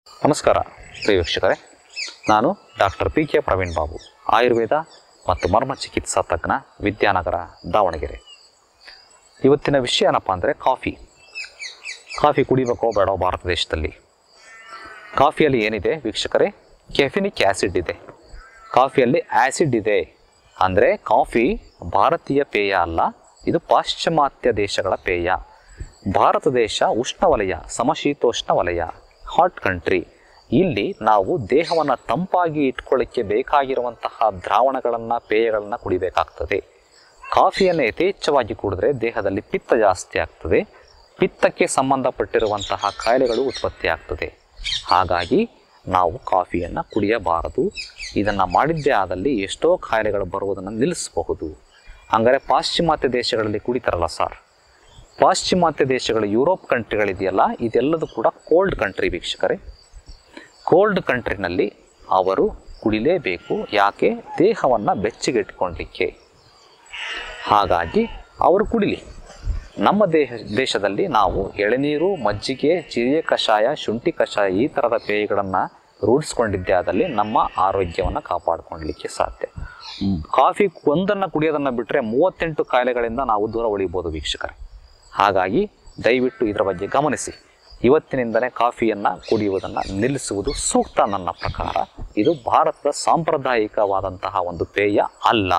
ನಮಸ್ಕಾರ ಪ್ರಿಯ ವೀಕ್ಷಕರೇ ನಾನು doctor P K Praveen Babu Ayurveda ಮತ್ತು ಮರ್ಮ ಚಿಕಿತ್ಸಾ ತಜ್ಞ ವಿದ್ಯಾನಗರ ದಾವಣಗೆರೆ ಇವತ್ತಿನ ವಿಷಯ ಏನಪ್ಪ ಅಂದರೆ ಕಾಫಿ ಕಾಫಿ ಕುಡಿಬೇಕೋ ಬೇಡೋ ಭಾರತ ದೇಶದಲ್ಲಿ ಕಾಫಿಯಲ್ಲಿ ಏನಿದೆ ವೀಕ್ಷಕರೇ ಕೆಫಿನಿಕ್ ಆ್ಯಸಿಡ್ ಇದೆ ಕಾಫಿಯಲ್ಲಿ ಆ್ಯಸಿಡ್ ಇದೆ ಅಂದರೆ ಕಾಫಿ ಭಾರತೀಯ ಪೇಯ ಅಲ್ಲ ಇದು ಪಾಶ್ಚಿಮಾತ್ಯ ದೇಶಗಳ ಪೇಯ ಭಾರತ ದೇಶ ಉಷ್ಣವಲಯ ಸಮಶೀತೋಷ್ಣ ವಲಯ ಹಾಟ್ ಕಂಟ್ರಿ ಇಲ್ಲಿ ನಾವು ದೇಹವನ್ನು ತಂಪಾಗಿ ಇಟ್ಕೊಳ್ಳಿಕ್ಕೆ ಬೇಕಾಗಿರುವಂತಹ ದ್ರಾವಣಗಳನ್ನು ಪೇಯಗಳನ್ನು ಕುಡಿಬೇಕಾಗ್ತದೆ ಕಾಫಿಯನ್ನು ಯಥೇಚ್ಛವಾಗಿ ಕುಡಿದ್ರೆ ದೇಹದಲ್ಲಿ ಪಿತ್ತ ಜಾಸ್ತಿ ಆಗ್ತದೆ ಪಿತ್ತಕ್ಕೆ ಸಂಬಂಧಪಟ್ಟಿರುವಂತಹ ಕಾಯಿಲೆಗಳು ಉತ್ಪತ್ತಿ ಆಗ್ತದೆ ಹಾಗಾಗಿ ನಾವು ಕಾಫಿಯನ್ನು ಕುಡಿಯಬಾರದು ಇದನ್ನು ಮಾಡಿದ್ದೇ ಆದಲ್ಲಿ ಎಷ್ಟೋ ಕಾಯಿಲೆಗಳು ಬರುವುದನ್ನು ನಿಲ್ಲಿಸಬಹುದು ಹಂಗಾರೆ ಪಾಶ್ಚಿಮಾತ್ಯ ದೇಶಗಳಲ್ಲಿ ಕುಡಿತಾರಲ್ಲ ಸರ್ ಪಾಶ್ಚಿಮಾತ್ಯ ದೇಶಗಳು ಯುರೋಪ್ ಕಂಟ್ರಿಗಳಿದೆಯಲ್ಲ ಇದೆಲ್ಲದೂ ಕೂಡ ಕೋಲ್ಡ್ ಕಂಟ್ರಿ ವೀಕ್ಷಕರೇ ಕೋಲ್ಡ್ ಕಂಟ್ರಿನಲ್ಲಿ ಅವರು ಕುಡಿಲೇಬೇಕು ಯಾಕೆ ದೇಹವನ್ನು ಬೆಚ್ಚಗಿಟ್ಕೊಳ್ಳಿಕ್ಕೆ ಹಾಗಾಗಿ ಅವರು ಕುಡಿಲಿ ನಮ್ಮ ದೇಶ ದೇಶದಲ್ಲಿ ನಾವು ಎಳೆನೀರು ಮಜ್ಜಿಗೆ ಜೀರಿಗೆ ಕಷಾಯ ಶುಂಠಿ ಕಷಾಯ ಈ ಥರದ ಪೇಯಗಳನ್ನು ರೂಢಿಸ್ಕೊಂಡಿದ್ದೇ ಆದಲ್ಲಿ ನಮ್ಮ ಆರೋಗ್ಯವನ್ನು ಕಾಪಾಡಿಕೊಳ್ಳಲಿಕ್ಕೆ ಸಾಧ್ಯ ಮ್, ಕಾಫಿ ಒಂದನ್ನು ಕುಡಿಯೋದನ್ನು ಬಿಟ್ಟರೆ ಮೂವತ್ತೆಂಟು ಕಾಯಿಲೆಗಳಿಂದ ನಾವು ದೂರ ಉಳಿಬೋದು ವೀಕ್ಷಕರೇ ಹಾಗಾಗಿ ದಯವಿಟ್ಟು ಇದರ ಬಗ್ಗೆ ಗಮನಿಸಿ ಇವತ್ತಿನಿಂದಲೇ ಕಾಫಿಯನ್ನು ಕುಡಿಯುವುದನ್ನು ನಿಲ್ಲಿಸುವುದು ಸೂಕ್ತ ನನ್ನ ಪ್ರಕಾರ ಇದು ಭಾರತದ ಸಾಂಪ್ರದಾಯಿಕವಾದಂತಹ ಒಂದು ಪೇಯ ಅಲ್ಲ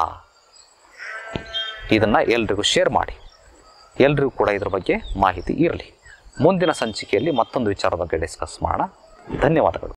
ಇದನ್ನು ಎಲ್ರಿಗೂ ಶೇರ್ ಮಾಡಿ ಎಲ್ರಿಗೂ ಕೂಡ ಇದ್ರ ಬಗ್ಗೆ ಮಾಹಿತಿ ಇರಲಿ ಮುಂದಿನ ಸಂಚಿಕೆಯಲ್ಲಿ ಮತ್ತೊಂದು ವಿಚಾರದ ಬಗ್ಗೆ ಡಿಸ್ಕಸ್ ಮಾಡೋಣ ಧನ್ಯವಾದಗಳು